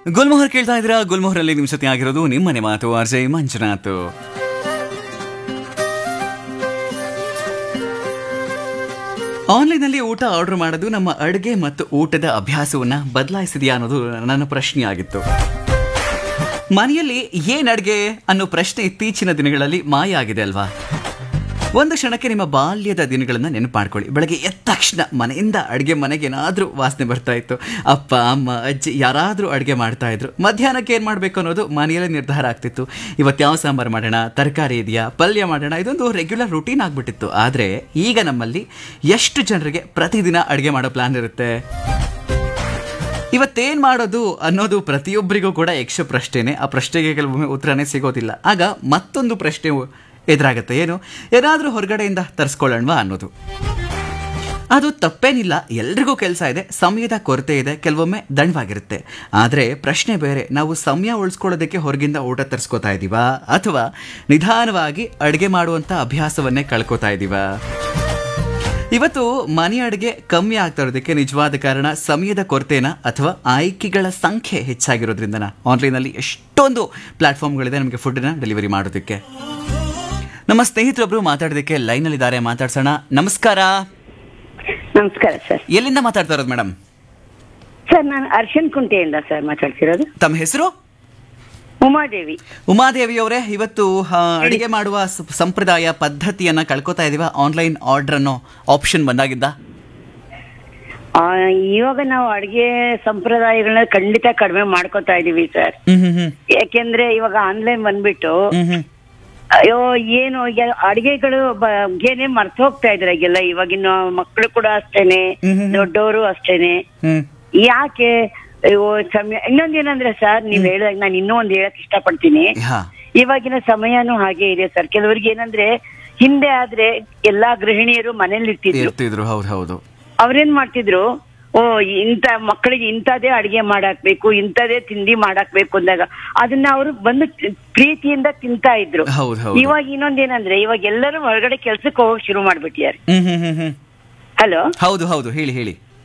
ಗುಲ್ಮೋಹರ್ ಕೇಳ್ತಾ ಇದ್ದೀರಾ ಗುಲ್ಮೋಹರಲ್ಲಿ ನಿಮ್ ಜೊತೆ ಆಗಿರೋದು ನಿಮ್ಮನೆ ಮಾತು ಅರ್ಜಯ್ ಮಂಜುನಾಥ್ ಆನ್ಲೈನಲ್ಲಿ ಊಟ ಆರ್ಡರ್ ಮಾಡೋದು ನಮ್ಮ ಅಡುಗೆ ಮತ್ತು ಊಟದ ಅಭ್ಯಾಸವನ್ನ ಬದಲಾಯಿಸಿದೆಯಾ ಅನ್ನೋದು ನನ್ನ ಪ್ರಶ್ನೆ ಆಗಿತ್ತು ಮನೆಯಲ್ಲಿ ಏನ್ ಅಡ್ಗೆ ಅನ್ನೋ ಪ್ರಶ್ನೆ ಇತ್ತೀಚಿನ ದಿನಗಳಲ್ಲಿ ಮಾಯ ಆಗಿದೆ ಅಲ್ವಾ ಒಂದು ಕ್ಷಣಕ್ಕೆ ನಿಮ್ಮ ಬಾಲ್ಯದ ದಿನಗಳನ್ನ ನೆನಪು ಮಾಡ್ಕೊಳ್ಳಿ ಬೆಳಗ್ಗೆ ಎದ್ದ ತಕ್ಷಣ ಮನೆಯಿಂದ ಅಡುಗೆ ಮನೆಗೆ ಏನಾದರೂ ವಾಸನೆ ಬರ್ತಾ ಇತ್ತು ಅಪ್ಪ ಅಮ್ಮ ಅಜ್ಜಿ ಯಾರಾದರೂ ಅಡುಗೆ ಮಾಡ್ತಾ ಇದ್ರು ಮಧ್ಯಾಹ್ನಕ್ಕೆ ಏನು ಮಾಡಬೇಕು ಅನ್ನೋದು ಮನೆಯಲ್ಲೇ ನಿರ್ಧಾರ ಆಗ್ತಿತ್ತು ಇವತ್ತು ಯಾವ ಸಾಂಬಾರು ಮಾಡೋಣ ತರಕಾರಿ ಇದೆಯಾ ಪಲ್ಯ ಮಾಡೋಣ ಇದೊಂದು ರೆಗ್ಯುಲರ್ ರುಟೀನ್ ಆಗಿಬಿಟ್ಟಿತ್ತು ಆದರೆ ಈಗ ನಮ್ಮಲ್ಲಿ ಎಷ್ಟು ಜನರಿಗೆ ಪ್ರತಿದಿನ ಅಡುಗೆ ಮಾಡೋ ಪ್ಲಾನ್ ಇರುತ್ತೆ ಇವತ್ತೇನ್ ಮಾಡೋದು ಅನ್ನೋದು ಪ್ರತಿಯೊಬ್ಬರಿಗೂ ಕೂಡ ಯಕ್ಷ ಪ್ರಶ್ನೆನೆ ಆ ಪ್ರಶ್ನೆಗೆ ಕೆಲವೊಮ್ಮೆ ಉತ್ತರನೇ ಸಿಗೋದಿಲ್ಲ ಆಗ ಮತ್ತೊಂದು ಪ್ರಶ್ನೆ ಎದುರಾಗುತ್ತೆ ಏನು ಏನಾದರೂ ಹೊರಗಡೆಯಿಂದ ತರಿಸ್ಕೊಳ್ಳೋಣವಾ ಅನ್ನೋದು ಅದು ತಪ್ಪೇನಿಲ್ಲ ಎಲ್ರಿಗೂ ಕೆಲಸ ಇದೆ ಸಮಯದ ಕೊರತೆ ಇದೆ ಕೆಲವೊಮ್ಮೆ ದಂಡವಾಗಿರುತ್ತೆ ಆದರೆ ಪ್ರಶ್ನೆ ಬೇರೆ ನಾವು ಸಮಯ ಉಳಿಸ್ಕೊಳ್ಳೋದಕ್ಕೆ ಹೊರಗಿಂದ ಊಟ ತರಿಸ್ಕೋತಾ ಇದ್ದೀವಾ ಅಥವಾ ನಿಧಾನವಾಗಿ ಅಡುಗೆ ಮಾಡುವಂಥ ಅಭ್ಯಾಸವನ್ನೇ ಕಳ್ಕೊತಾ ಇದ್ದೀವಾ ಇವತ್ತು ಮನೆ ಅಡುಗೆ ಕಮ್ಮಿ ಆಗ್ತಾ ಇರೋದಕ್ಕೆ ನಿಜವಾದ ಕಾರಣ ಸಮಯದ ಕೊರತೆನ ಅಥವಾ ಆಯ್ಕೆಗಳ ಸಂಖ್ಯೆ ಹೆಚ್ಚಾಗಿರೋದ್ರಿಂದನ ಆನ್ಲೈನಲ್ಲಿ ಎಷ್ಟೊಂದು ಪ್ಲಾಟ್ಫಾರ್ಮ್ಗಳಿದೆ ನಮಗೆ ಫುಡ್ನ ಡೆಲಿವರಿ ಮಾಡೋದಕ್ಕೆ ನಮ್ಮ ಸ್ನೇಹಿತರೊಬ್ರು ಮಾತಾಡೋದಕ್ಕೆ ಲೈನಲ್ಲಿದ್ದಾರೆ ಮಾತಾಡ್ಸೋಣ ನಮಸ್ಕಾರ ನಮಸ್ಕಾರ ಸರ್ ಎಲ್ಲಿಂದ ಮಾತಾಡ್ತಾ ಇರೋದು ಮೇಡಮ್ ಸರ್ ನಾನು ಅರ್ಶನ್ ಕುಂಟೆಯಿಂದ ಸರ್ ಮಾತಾಡ್ತಿರೋದು ತಮ್ಮ ಹೆಸರು ಉಮಾದೇವಿ ಉಮಾದೇವಿ ಅವರೇ ಇವತ್ತು ಆ, ಅಡಿಗೆ ಮಾಡುವ ಸ- ಸಂಪ್ರದಾಯ ಪದ್ಧತಿಯನ್ನ ಕಳ್ಕೊತಾ ಇದೀವ ಆನ್ಲೈನ್ ಆರ್ಡರ್ ಅನ್ನೋ ಆಪ್ಷನ್ ಬಂದಾಗಿದ್ದ ಆ, ಇವಾಗ ನಾವು ಅಡಿಗೆ ಸಂಪ್ರದಾಯಗಳನ್ನ ಖಂಡಿತ ಕಡಿಮೆ ಮಾಡ್ಕೊತಾ ಇದೀವಿ ಸರ್ ಹ್ಮ್ ಹ್ಮ್ ಹ್ಮ್ ಯಾಕೆಂದ್ರೆ ಇವಾಗ ಆನ್ಲೈನ್ ಬಂದ್ಬಿಟ್ಟು ಹ್ಮ್ ಹ್ಮ್ ಅಯ್ಯೋ ಏನು ಈಗ ಅಡಿಗೆಗಳು ಬಗ್ಗೆನೆ ಮರ್ತು ಹೋಗ್ತಾ ಇದ್ರೆ ಈಗೆಲ್ಲ ಇವಾಗಿನ ಮಕ್ಕಳು ಕೂಡ ಅಷ್ಟೇನೆ ಹ್ಮ್ ಹ್ಮ್ ಹ್ಮ್. ದೊಡ್ಡವರು ಅಷ್ಟೇನೆ ಹ್ಮ್ ಯಾಕೆ ಅಯ್ಯೋ ಸಮಯ ಇನ್ನೊಂದೇನಂದ್ರೆ ಸರ್ ನೀವ್ ಹೇಳಿದಾಗ ನಾನು ಇನ್ನೂ ಒಂದ್ ಹೇಳಕ್ ಇಷ್ಟಪಡ್ತೀನಿ ಹಾ ಇವಾಗಿನ ಸಮಯನೂ ಹಾಗೆ ಇದೆ ಸರ್ ಕೆಲವರಿಗೆ ಏನಂದ್ರೆ ಹಿಂದೆ ಆದ್ರೆ ಎಲ್ಲಾ ಗೃಹಿಣಿಯರು ಮನೇಲಿ ಇರ್ತಿದ್ರು ಇರ್ತಿದ್ರು ಹೌದು ಹೌದು ಅವ್ರೇನ್ ಮಾಡ್ತಿದ್ರು ಓ ಇಂತ ಮಕ್ಕಳಿಗೆ ಇಂಥದೇ ಅಡಿಗೆ ಮಾಡಾಕ್ಬೇಕು ಇಂಥದೇ ತಿಂಡಿ ಮಾಡಾಕ್ಬೇಕು ಅಂದಾಗ ಅದನ್ನ ಅವರು ಬಂದು ತಿ- ಪ್ರೀತಿಯಿಂದ ತಿಂತಾ ಇದ್ರು ಹೌದು ಹೌದು ಇವಾಗ ಇನ್ನೊಂದೇನಂದ್ರೆ ಇವಾಗ ಎಲ್ಲರೂ ಹೊರಗಡೆ ಕೆಲ್ಸಕ್ಕೆ ಹೋಗಕ್ ಶುರು ಮಾಡ್ಬಿಟ್ಟಿದ್ದಾರೆ ಹ್ಮ್ ಹ್ಮ್ ಹ್ಮ್ ಹ್ಮ್ ಹಲೋ ಹೌದು ಹೌದು ಹೇಳಿ ಹೇಳಿ